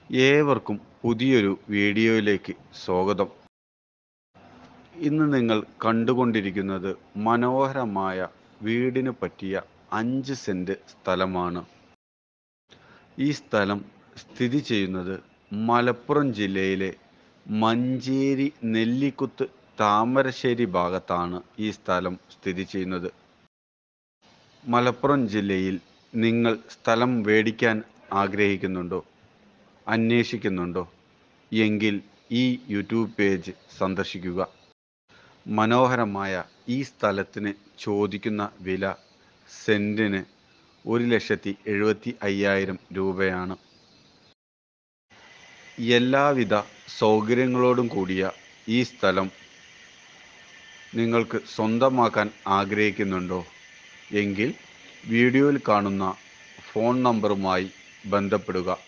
ഏവർക്കും പുതിയൊരു വീഡിയോയിലേക്ക് സ്വാഗതം ഇന്ന് നിങ്ങൾ കണ്ടുകൊണ്ടിരിക്കുന്നത് മനോഹരമായ വീടിന് പറ്റിയ അഞ്ച് സെൻറ്റ് സ്ഥലമാണ് ഈ സ്ഥലം സ്ഥിതി ചെയ്യുന്നത് മലപ്പുറം ജില്ലയിലെ മഞ്ചേരി നെല്ലിക്കുത്ത് താമരശ്ശേരി ഭാഗത്താണ് ഈ സ്ഥലം സ്ഥിതി ചെയ്യുന്നത് മലപ്പുറം ജില്ലയിൽ നിങ്ങൾ സ്ഥലം മേടിക്കാൻ ആഗ്രഹിക്കുന്നുണ്ടോ അന്വേഷിക്കുന്നുണ്ടോ എങ്കിൽ ഈ യൂട്യൂബ് പേജ് സന്ദർശിക്കുക മനോഹരമായ ഈ സ്ഥലത്തിന് ചോദിക്കുന്ന വില സെൻറ്റിന് ഒരു ലക്ഷത്തി എഴുപത്തി അയ്യായിരം രൂപയാണ് എല്ലാവിധ സൗകര്യങ്ങളോടും കൂടിയ ഈ സ്ഥലം നിങ്ങൾക്ക് സ്വന്തമാക്കാൻ ആഗ്രഹിക്കുന്നുണ്ടോ എങ്കിൽ വീഡിയോയിൽ കാണുന്ന ഫോൺ നമ്പറുമായി ബന്ധപ്പെടുക